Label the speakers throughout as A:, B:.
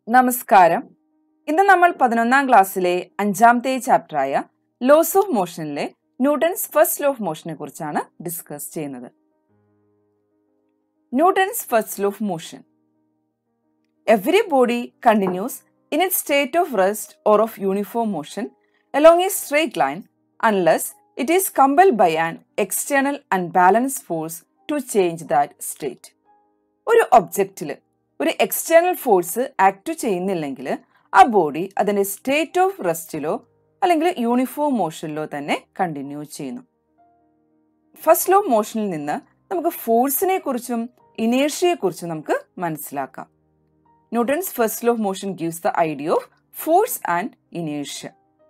A: നമസ്കാരം ഇന്ന് നമ്മൾ പതിനൊന്നാം ക്ലാസ്സിലെ അഞ്ചാമത്തെ ചാപ്റ്ററായ ലോസ് ഓഫ് മോഷനിലെ ന്യൂട്ടൺസ് ഫസ്റ്റ് ലോ ഓഫ് മോഷനെ കുറിച്ചാണ് ഡിസ്കസ് ചെയ്യുന്നത് Newton's first law of motion every body continues in it state of rest or of uniform motion along a straight line unless it is compelled by an external unbalanced force to change that state. ഒരു ഒബ്ജക്റ്റിൽ ഒരു external force act ചെയ്യുന്നില്ലെങ്കിൽ ആ body അതിന്റെ state of റെസ്റ്റിലോ അല്ലെങ്കിൽ uniform മോഷനിലോ തന്നെ continue ചെയ്യുന്നു first law മോഷനിൽ നിന്ന് നമുക്ക് ഫോഴ്സിനെ കുറിച്ചും ഇനേഷ്യയെ കുറിച്ചും നമുക്ക് മനസ്സിലാക്കാം Newton's first law of motion gives the idea of force and ഇനേഷ്യ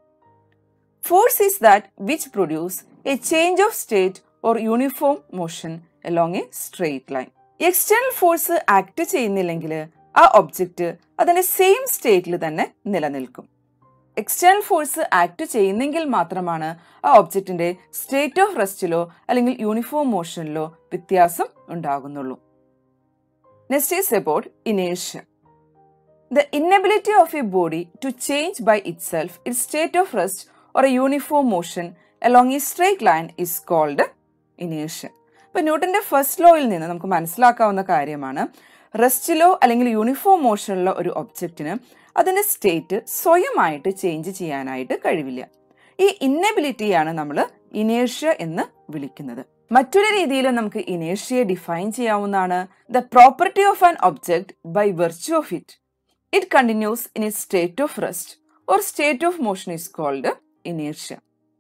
A: Force is that which produce a change of state or uniform motion along a straight line. External force act ചെയ്യുന്നില്ലെങ്കിൽ ആ ഒബ്ജക്റ്റ് അതിന്റെ same സ്റ്റേറ്റിൽ തന്നെ നിലനിൽക്കും external force act ചെയ്യുന്നെങ്കിൽ മാത്രമാണ് ആ ഒബ്ജക്റ്റിന്റെ സ്റ്റേറ്റ് ഓഫ് റെസ്റ്റിലോ അല്ലെങ്കിൽ യൂണിഫോം മോഷനിലോ വ്യത്യാസം ഉണ്ടാകുന്നുള്ളൂ നെക്സ്റ്റ് ഈസ് അബൌട്ട് ഇനേഷ്യ The inability of a body to change by itself its state of rest or a uniform motion along a straight line is called inertia. ഇപ്പൊ ന്യൂട്ടന്റെ ഫസ്റ്റ് ലോയിൽ നിന്ന് നമുക്ക് മനസ്സിലാക്കാവുന്ന കാര്യമാണ് റെസ്റ്റിലോ അല്ലെങ്കിൽ യൂണിഫോം മോഷനിലോ ഒരു ഒബ്ജക്റ്റിന് അതിന്റെ സ്റ്റേറ്റ് സ്വയമായിട്ട് ചേഞ്ച് ചെയ്യാനായിട്ട് കഴിവില്ല ഈ ഇന്നബിലിറ്റിയാണ് നമ്മൾ ഇനേഷ്യ എന്ന് വിളിക്കുന്നത് മറ്റൊരു രീതിയിൽ നമുക്ക് ഇനേഷ്യയെ ഡിഫൈൻ ചെയ്യാവുന്നതാണ് the property of an object by virtue of it it continues in a state of rest or state of motion is called inertia.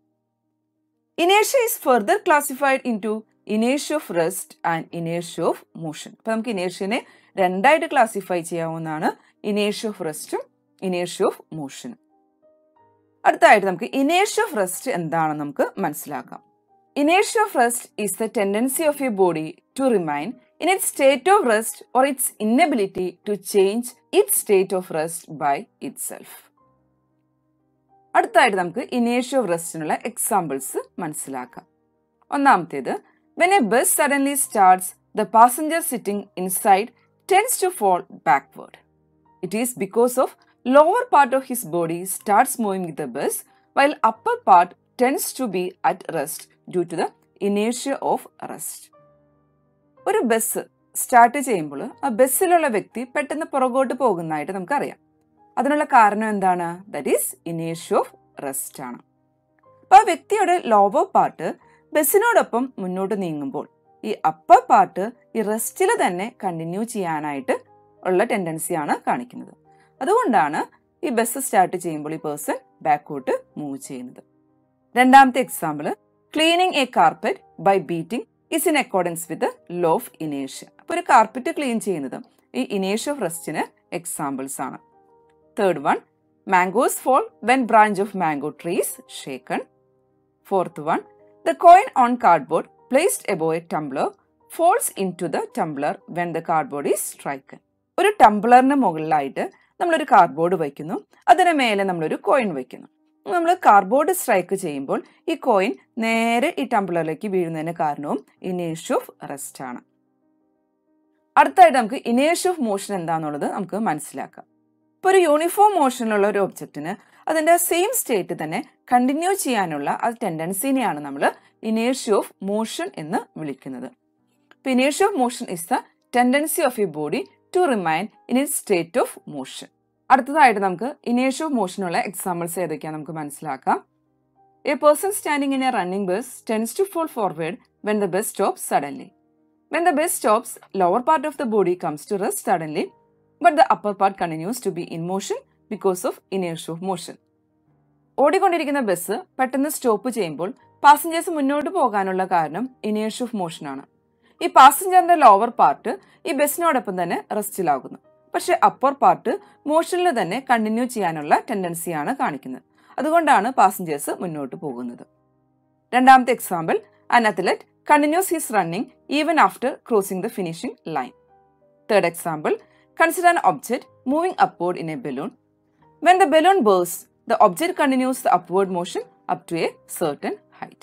A: Inertia is further classified into inertia of rest and inertia of motion. അപ്പൊ നമുക്ക് ഇനേഷ്യനെ രണ്ടായിട്ട് classify ചെയ്യാവുന്നതാണ് ഇനേഷ്യ of റെസ്റ്റും ഇനേഷ്യ of മോഷനും അടുത്തായിട്ട് നമുക്ക് ഇനേഷ്യ of rest എന്താണെന്ന് നമുക്ക് മനസ്സിലാക്കാം ഇനേഷ്യ of rest is the tendency of a body to remain in it state of rest or its inability to change it state of rest by itself അടുത്തായിട്ട് നമുക്ക് ഇനേഷ്യ ഓഫ് റെസ്റ്റിനുള്ള എക്സാമ്പിൾസ് മനസ്സിലാക്കാം ഒന്നാമത്തേത് when a bus suddenly starts the passenger sitting inside tends to fall backward it is because of lower part of his body starts moving with the bus while upper part tense to be at rest due to the ഇനേഷ്യ of rest ഒരു bus start ചെയ്യുമ്പോൾ ആ ബസ്സിലുള്ള വ്യക്തി പെട്ടെന്ന് പുറകോട്ട് പോകുന്നതായിട്ട് നമുക്കറിയാം അതിനുള്ള കാരണം എന്താണ് ദറ്റ് ഈസ് ഇനേഷ്യ ഓഫ് റെസ്റ്റ് ആണ് അപ്പോൾ ആ വ്യക്തിയുടെ ലോവർ പാർട്ട് ബസ്സിനോടൊപ്പം മുന്നോട്ട് നീങ്ങുമ്പോൾ ഈ അപ്പർ പാർട്ട് ഈ റെസ്റ്റിൽ തന്നെ കണ്ടിന്യൂ ചെയ്യാനായിട്ട് ഉള്ള ടെൻഡൻസിയാണ് കാണിക്കുന്നത് അതുകൊണ്ടാണ് ഈ ബസ് സ്റ്റാർട്ട് ചെയ്യുമ്പോൾ ഈ പേഴ്സൺ ബാക്കോട്ട് മൂവ് ചെയ്യുന്നത് രണ്ടാമത്തെ example cleaning a carpet by beating is in accordance with law of ഇനേഷ്യ അപ്പോൾ ഒരു കാർപ്പറ്റ് ക്ലീൻ ചെയ്യുന്നത് ഈ ഇനേഷ്യ ഓഫ് റെസ്റ്റിന് എക്സാമ്പിൾസ് ആണ് Third one, mangoes fall when branch of mango trees shaken. Fourth one, the coin on cardboard placed above a tumbler falls into the tumbler when the cardboard is striken. ഒരു ടംബ്ലറിന് മുകളിലായിട്ട് നമ്മളൊരു cardboard വയ്ക്കുന്നു അതിന് മേലെ നമ്മളൊരു coin വയ്ക്കുന്നു നമ്മൾ cardboard strike ചെയ്യുമ്പോൾ ഈ കോയിൻ നേരെ ഈ ടംബ്ലറിലേക്ക് വീഴുന്നതിന് കാരണവും ഇനേഷ്യ ഓഫ് റെസ്റ്റ് ആണ് അടുത്തായിട്ട് നമുക്ക് ഇനേഷ്യ ഓഫ് മോഷൻ എന്താണെന്നുള്ളത് നമുക്ക് മനസ്സിലാക്കാം ഇപ്പോൾ ഒരു യൂണിഫോം മോഷനിലുള്ള ഒരു ഒബ്ജക്റ്റിന് അതിൻ്റെ സെയിം സ്റ്റേറ്റ് തന്നെ കണ്ടിന്യൂ ചെയ്യാനുള്ള ആ ടെൻഡൻസിനെയാണ് നമ്മൾ ഇനേഷ്യ ഓഫ് മോഷൻ എന്ന് വിളിക്കുന്നത് ഇപ്പോൾ ഇനേഷ്യ of motion is the tendency of a body to remain in it state of motion അടുത്തതായിട്ട് നമുക്ക് ഇനേഷ്യ ഓഫ് മോഷനുള്ള എക്സാമ്പിൾസ് ഏതൊക്കെയാണ് നമുക്ക് മനസ്സിലാക്കാം a person standing in a running bus tends to fall forward when the bus stop suddenly when the bus stops lower part of the body comes to rest suddenly but the upper part continues to be in motion because of ഇനേഷ്യ of motion ഓടിക്കൊണ്ടിരിക്കുന്ന bus പെട്ടെന്ന് stop ചെയ്യുമ്പോൾ passengers മുന്നോട്ട് പോകാനുള്ള കാരണം ഇനേഷ്യ of motion ആണ് ഈ പാസഞ്ചറിന്റെ lower part ഈ ബസ്സിനോടൊപ്പം തന്നെ റെസ്റ്റിലാകുന്നു പക്ഷെ അപ്പർ പാർട്ട് മോഷനിൽ തന്നെ കണ്ടിന്യൂ ചെയ്യാനുള്ള ടെൻഡൻസിയാണ് കാണിക്കുന്നത് അതുകൊണ്ടാണ് പാസഞ്ചേഴ്സ് മുന്നോട്ട് പോകുന്നത് രണ്ടാമത്തെ example an athlete continues his running even after crossing the finishing line third example Consider an object moving upward in a balloon. When the balloon bursts, the object continues the upward motion up to a certain height.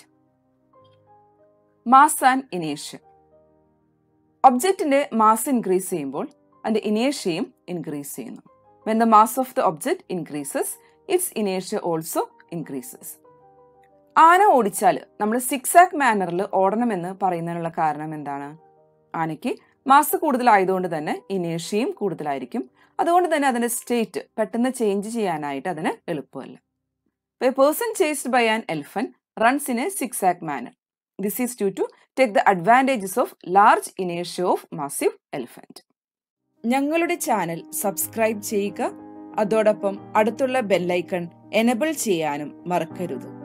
A: Mass and inertia. ഒബ്ജക്റ്റിന്റെ mass increase ചെയ്യുമ്പോൾ അതിന്റെ ഇനേഷ്യയും increase ചെയ്യുന്നു when the mass of the object increases its ഇനേഷ്യ also increases ആന ഓടിച്ചാൽ നമ്മൾ six ആക്ക് മാനറിൽ ഓടണമെന്ന് പറയുന്നതിനുള്ള കാരണം എന്താണ് ആനയ്ക്ക് മാസ് കൂടുതലായതുകൊണ്ട് തന്നെ ഇനേഷ്യയും കൂടുതലായിരിക്കും അതുകൊണ്ട് തന്നെ അതിന്റെ സ്റ്റേറ്റ് പെട്ടെന്ന് ചേഞ്ച് ചെയ്യാനായിട്ട് അതിന് എളുപ്പമല്ല a person chased by an elephant runs in a zigzag manner this is due to take the advantages of large ഇനേഷ്യ ഓഫ് മാസീവ് എലിഫന്റ് ഞങ്ങളുടെ ചാനൽ സബ്സ്ക്രൈബ് ചെയ്യുക അതോടൊപ്പം അടുത്തുള്ള ബെല്ലൈക്കൺ എനബിൾ ചെയ്യാനും മറക്കരുത്